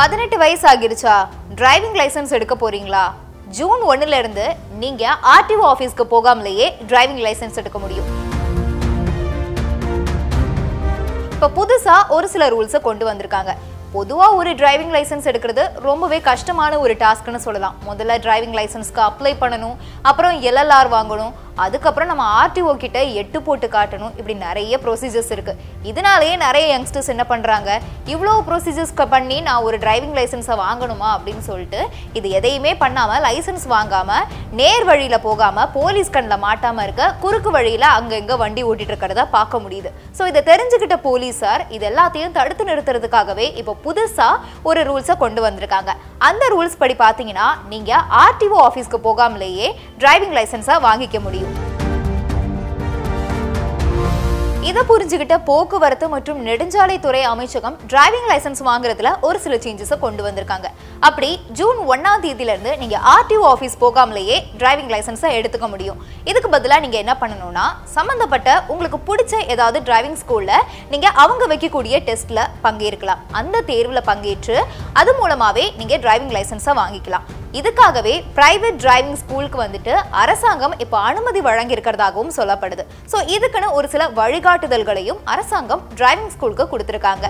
பதினெட்டு வயசு ஆகிருச்சா driving licence எடுக்க போறீங்களா ஜூன் ஒண்ணுல இருந்து நீங்க ஆர்டிஓ ஆபீஸ்க்கு போகாமலேயே டிரைவிங் லைசென்ஸ் எடுக்க முடியும் இப்ப புதுசா ஒரு சில ரூல்ஸை கொண்டு வந்திருக்காங்க பொதுவா ஒரு டிரைவிங் லைசென்ஸ் எடுக்கிறது ரொம்பவே கஷ்டமான ஒரு டாஸ்க்னு சொல்லலாம் முதல்ல டிரைவிங் லைசென்ஸ்க்கு அப்ளை பண்ணணும் அப்புறம் எல்எல்ஆர் வாங்கணும் அதுக்கப்புறம் நம்ம ஆர்டிஓ கிட்ட எட்டு போட்டு காட்டணும் இப்படி நிறைய ப்ரொசீஜர்ஸ் இருக்கு இதனாலேயே நிறைய யங்ஸ்டர்ஸ் என்ன பண்றாங்க இவ்வளோ ப்ரொசீஜர்ஸ் பண்ணி நான் ஒரு டிரைவிங் லைசென்ஸை வாங்கணுமா அப்படின்னு சொல்லிட்டு இது எதையுமே பண்ணாம லைசென்ஸ் வாங்காம நேர் வழியில போகாம போலீஸ் கண்ணில் மாட்டாம இருக்க குறுக்கு வழியில அங்க இங்க வண்டி ஓட்டிட்டு இருக்கிறத பார்க்க முடியுது ஸோ இதை தெரிஞ்சுக்கிட்ட போலீஸார் இது எல்லாத்தையும் தடுத்து நிறுத்துறதுக்காகவே இப்போ புதுசா ஒரு ரூல்ஸை கொண்டு வந்திருக்காங்க அந்த ரூல்ஸ் படி பார்த்தீங்கன்னா நீங்க ஆர்டிஓ ஆஃபீஸ்க்கு போகாமலேயே டிரைவிங் லைசென்ஸை வாங்கிக்க முடியும் இதை புரிஞ்சுக்கிட்ட போக்குவரத்து மற்றும் நெடுஞ்சாலைத்துறை அமைச்சகம் டிரைவிங் லைசென்ஸ் வாங்குறதுல ஒரு சில சேஞ்சஸை கொண்டு வந்திருக்காங்க அப்படி ஜூன் ஒன்னாம் தேதியில இருந்து நீங்க ஆர்டிஓ ஆஃபீஸ் போகாமலேயே டிரைவிங் லைசென்ஸை எடுத்துக்க முடியும் இதுக்கு பதிலாக நீங்க என்ன பண்ணணும்னா சம்பந்தப்பட்ட உங்களுக்கு பிடிச்ச ஏதாவது டிரைவிங் ஸ்கூல்ல நீங்க அவங்க வைக்கக்கூடிய டெஸ்ட்ல பங்கேற்கலாம் அந்த தேர்வுல பங்கேற்று அது மூலமாவே நீங்க டிரைவிங் லைசென்ஸை வாங்கிக்கலாம் இதுக்காகவே பிரைவேட் டிரைவிங் ஸ்கூலுக்கு வந்துட்டு அரசாங்கம் இப்போ அனுமதி வழங்கியிருக்கிறதாகவும் சொல்லப்படுது ஸோ இதுக்குன்னு ஒரு சில வழிகாட்டுதல்களையும் அரசாங்கம் டிரைவிங் ஸ்கூலுக்கு கொடுத்துருக்காங்க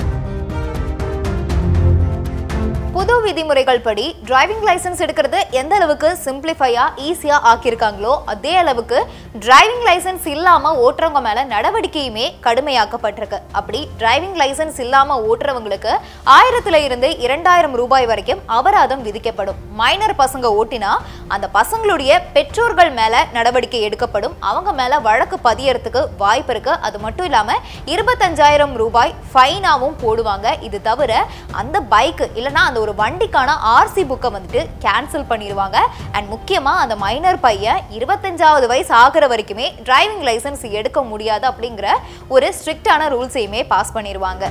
புது விதிமுறைகள் படி டிரைவிங் லைசென்ஸ் எடுக்கிறது எந்த அளவுக்கு சிம்பிளிஃபையா ஈஸியா ஆக்கியிருக்காங்களோ அதே அளவுக்கு டிரைவிங் லைசென்ஸ் இல்லாம ஓட்டுறவங்க மேல நடவடிக்கையுமே கடுமையாக்கப்பட்டிருக்கு அப்படி டிரைவிங் லைசென்ஸ் இல்லாம ஓட்டுறவங்களுக்கு ஆயிரத்துல இருந்து இரண்டாயிரம் ரூபாய் வரைக்கும் அபராதம் விதிக்கப்படும் மைனர் பசங்க ஓட்டினா அந்த பசங்களுடைய பெற்றோர்கள் மேல நடவடிக்கை எடுக்கப்படும் அவங்க மேல வழக்கு பதியறதுக்கு வாய்ப்பு இருக்கு அது மட்டும் இல்லாம இருபத்தஞ்சாயிரம் ரூபாய் ஃபைனாவும் போடுவாங்க இது தவிர அந்த பைக் இல்லைன்னா அந்த ஒரு வண்டிக்கான ஆர்சி புக்கை வந்துட்டு கேன்சல் பண்ணிடுவாங்க அண்ட் முக்கியமாக அந்த மைனர் பையன் இருபத்தஞ்சாவது வயசு ஆகிற வரைக்குமே டிரைவிங் லைசென்ஸ் எடுக்க முடியாது அப்படிங்கிற ஒரு ஸ்ட்ரிக்டான ரூல்ஸையுமே பாஸ் பண்ணிடுவாங்க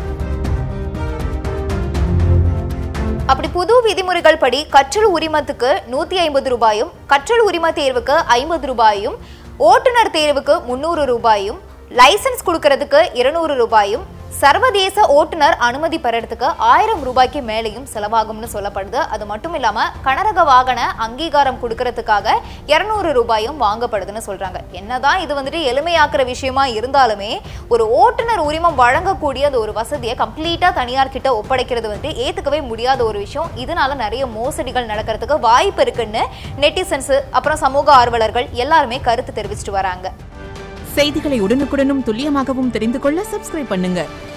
அப்படி புது விதிமுறைகள் படி கற்றல் உரிமத்துக்கு நூற்றி ஐம்பது ரூபாயும் கற்றல் உரிம தேர்வுக்கு ஐம்பது ரூபாயும் ஓட்டுநர் தேர்வுக்கு முந்நூறு ரூபாயும் லைசென்ஸ் கொடுக்கறதுக்கு இருநூறு ரூபாயும் சர்வதேச ஓட்டுநர் அனுமதி பெறறதுக்கு ஆயிரம் ரூபாய்க்கு மேலேயும் செலவாகும்னு சொல்லப்படுது அது மட்டும் இல்லாம கனரக வாகன அங்கீகாரம் கொடுக்கறதுக்காக இருநூறு ரூபாயும் வாங்கப்படுதுன்னு சொல்றாங்க என்னதான் இது வந்துட்டு எளிமையாக்குற விஷயமா இருந்தாலுமே ஒரு ஓட்டுநர் உரிமம் வழங்கக்கூடிய அந்த ஒரு வசதியை கம்ப்ளீட்டா தனியார் கிட்ட ஒப்படைக்கிறது வந்து ஏத்துக்கவே முடியாத ஒரு விஷயம் இதனால நிறைய மோசடிகள் நடக்கிறதுக்கு வாய்ப்பு இருக்குன்னு நெட்டிசன்ஸ் அப்புறம் சமூக ஆர்வலர்கள் எல்லாருமே கருத்து தெரிவிச்சிட்டு வராங்க செய்திகளை உடனுக்குடனும் துல்லியமாகவும் தெரிந்து கொள்ள சப்ஸ்கிரைப் பண்ணுங்க